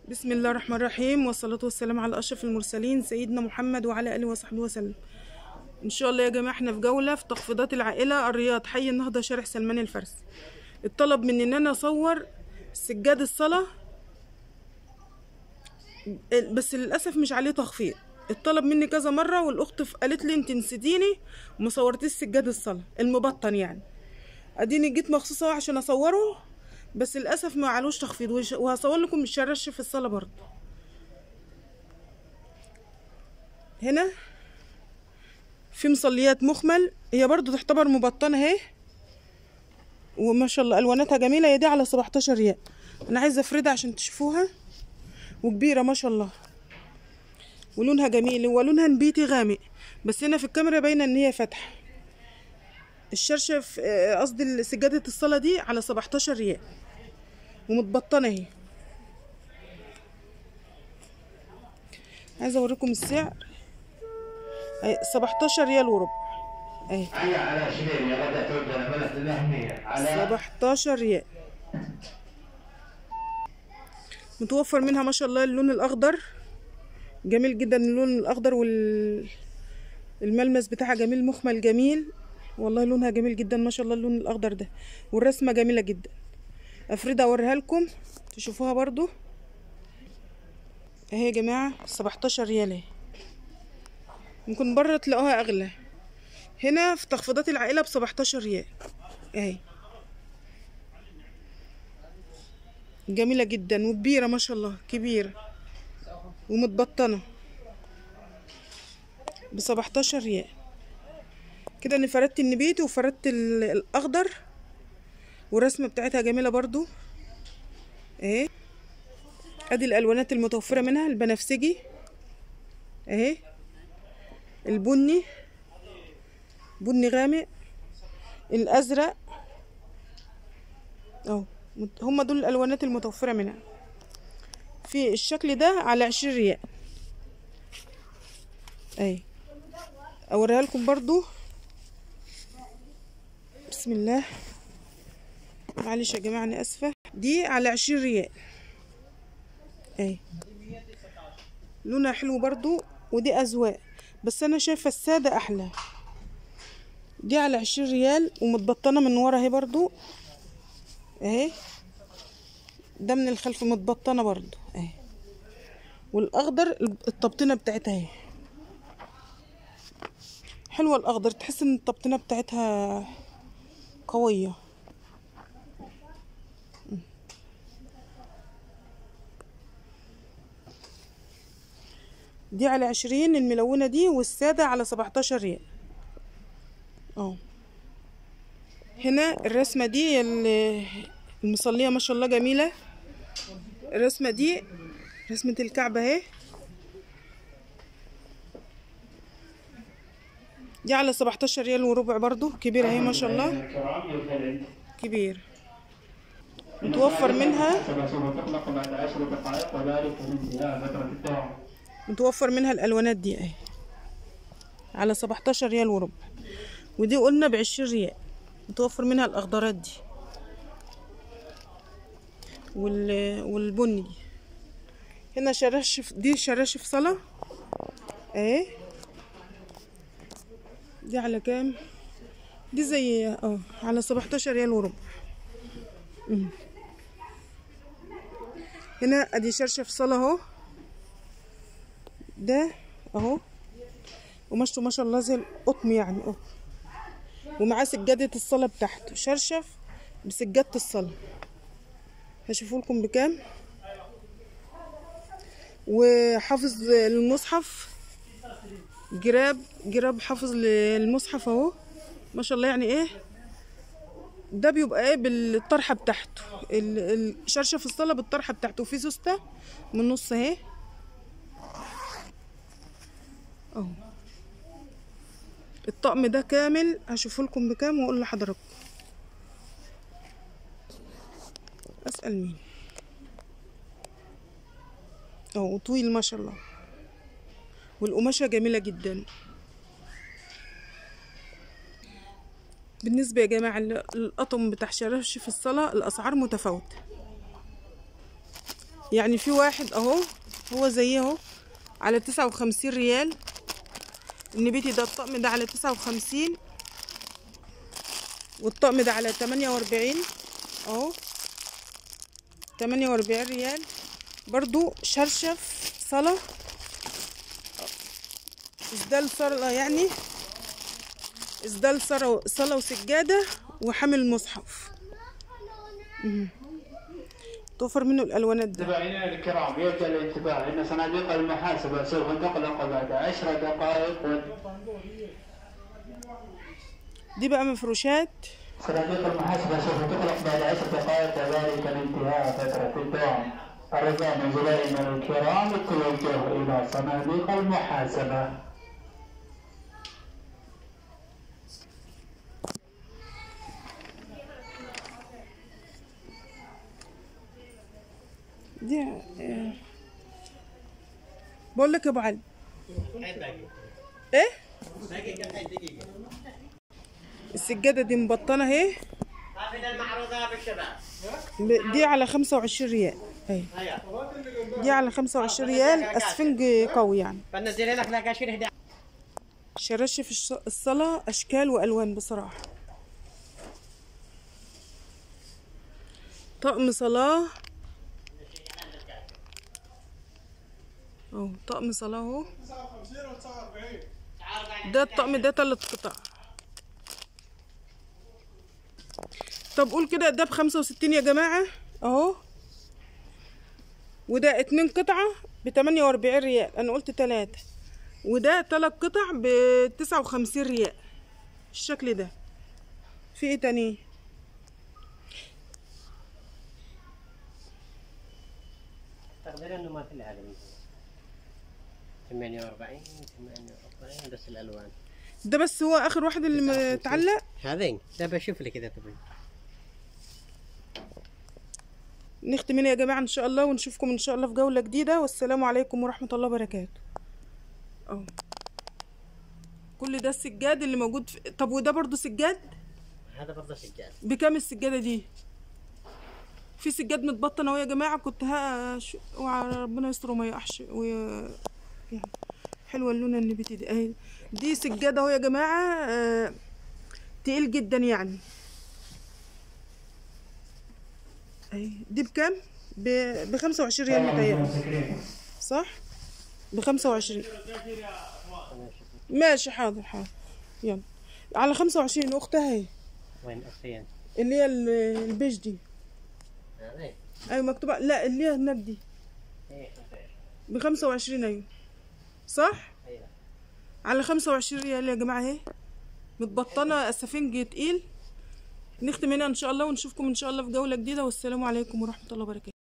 بسم الله الرحمن الرحيم والصلاة والسلام على أشرف المرسلين سيدنا محمد وعلى آله وصحبه وسلم إن شاء الله يا جماعة احنا في جولة في تخفيضات العائلة الرياض حي النهضة شارع سلمان الفارسي الطلب مني إن أنا أصور سجاد الصلاة بس للأسف مش عليه تخفيض الطلب مني كذا مرة والأخت قالت لي أنت نسيتيني وما صورتيش سجاد الصلاة المبطن يعني اديني جيت مخصوص أهو عشان اصوره بس للاسف ما علوش تخفيض وش- وهصور لكم الشرش في الصاله برضه هنا في مصليات مخمل هي برضه تعتبر مبطنه اهي وما شاء الله الواناتها جميله هي دي على 17 ريال انا عايزه افردها عشان تشوفوها وكبيره ما شاء الله ولونها جميل هو لونها نبيتي غامق بس هنا في الكاميرا باينه ان هي فاتحه الشرشة في آه، قصدي سجادة الصلاة دي على 17 ريال ومتبطنة اهي عايزة اوريكم السعر اهي 17 ريال وربع اهي هيا على شبيب يا غدا تود العملة الأهمية على 17 ريال متوفر منها ما شاء الله اللون الاخضر جميل جدا اللون الاخضر وال الملمس بتاعها جميل مخمل جميل والله لونها جميل جدا ما شاء الله اللون الاخضر ده والرسمه جميله جدا افردها اوريها لكم تشوفوها برضو اهي يا جماعه 17 ريال اهي ممكن بره تلاقوها اغلى هنا في تخفيضات العائله ب 17 ريال اهي جميله جدا وكبيره ما شاء الله كبيره ومتبطنه ب 17 ريال كده انا فردت النبيتي وفردت ال- الاخضر والرسمه بتاعتها جميله برضو اهي ادي الالوانات المتوفره منها البنفسجي اهي البني بني غامق الازرق اهو مت- هما دول الالوانات المتوفره منها في الشكل ده على عشرين ريال اهي اوريها لكم برضو بسم الله معلش يا جماعه انا اسفه دي على عشرين ريال اهي لونها حلو برضو ودي اذواق بس انا شايفه الساده احلى دي على عشرين ريال ومتبطنه من ورا اهي برضو اهي ده من الخلف متبطنه برضو اهي والاخضر التبطينه بتاعتها اهي حلوه الاخضر تحس ان التبطينه بتاعتها قويه دي على عشرين الملونة دي والسادة على سبعتاشر ريال اه هنا الرسمة دي ال- المصلية ما شاء الله جميلة الرسمة دي رسمة الكعبة اهي دي على سبعتاشر ريال وربع برضو كبيرة اهي ما شاء الله الكرام يوفي كبير متوفر منها سوف تغلق بعد عشر دقائق وذلك لانتهاء فترة الدوام متوفر منها الالوانات دي اهي على 17 ريال وربع ودي قلنا بعشرين ريال متوفر منها الاخضرات دي وال... والبني دي هنا شراشف دي شراشف صلاة اهي دي على كام دي زي اه على 17 ريال وربع أمم. هنا ادي شرشف صلاة اهو ده اهو قماشته ما شاء الله زي القطن يعني اهو ومعاه سجادة الصلاة بتاعته شرشف بسجادة الصلاة هشوفه لكم بكام وحافظ المصحف جراب جراب حافظ للمصحف اهو ما شاء الله يعني ايه ده بيبقى ايه بالطرحه بتاعته ال- ال- شرشف الصلاه بالطرحه بتاعته وفي سوسته من النص اهي اهو الطقم ده كامل هشوفه لكم بكام واقول لحضراتكم اسال مين اهو طويل ما شاء الله والقماشه جميله جدا بالنسبه يا جماعه للقطم بتاع شراشف الصلاه الاسعار متفاوته يعني في واحد اهو هو زيه اهو على تسعة وخمسين ريال النبيتي ده الطقم ده على تسعة وخمسين والطقم ده على تمانية واربعين اهو تمانية واربعين ريال برضو شرشف صلاة اسدال صلاة يعني اسدال صلاة صلاة وسجادة وحامل مصحف مهم. توفر منه الالوانات ده متابعينا الكرام يرجى الانتباه ان صناديق المحاسبه سوف تغلق بعد عشر دقائق و... دي بقى مفروشات صناديق المحاسبه سوف تغلق بعد عشر دقائق وذلك لانتهاء فتره الدوام أرجاء من زملائنا الكرام التوجه إلى صناديق المحاسبة دي آه. بقول لك يا ابو علي ايه السجاده دي مبطنه اهي هذه المعروضة بالشباب ب- دي على 25 ريال اهي هيا دي على 25 ريال اسفنج قوي يعني بنزل لك لك 20 11 شرشف الش- الصلاة أشكال وألوان بصراحة طقم صلاة اهو طقم صلاة اهو ده الطقم ده تلات قطع طب قول كده ده بخمسة وستين يا جماعة اهو وده اتنين قطعة بتمانية واربعين ريال انا قلت تلاتة وده تلات قطع بتسعة وخمسين ريال الشكل ده في ايه تاني تقدر انه ما في العالم 48 48 بس الالوان ده بس هو اخر واحد اللي متعلق هذين ده بشوف لك اذا تبغي نختم هنا يا جماعة ان شاء الله ونشوفكم ان شاء الله في جولة جديدة والسلام عليكم ورحمة الله وبركاته اهو كل ده السجاد اللي موجود في... طب وده برضو سجاد هذا برضه سجاد بكام السجادة دي في سجاد متبطن اهو يا جماعة كنت ها ش... وع- ربنا يستر وما يقحش وي... يعني حلوة اللون النبيتي دي اهي دي سجادة اهو يا جماعة آه... تقيل جدا يعني اهي دي بكام ب ب 25 ريال متهيألي صح ب 25 ماشي حاضر حاضر يلا على 25 اختها اهي وين اختين اللي هي ال- البيج دي هذين ايوه مكتوبه لا اللي هي هناك دي ايه ب 25 ايوه صح ايوه على 25 ريال يا جماعه اهي متبطنه اسفنج تقيل نختم هنا ان شاء الله ونشوفكم ان شاء الله في جوله جديده والسلام عليكم ورحمه الله وبركاته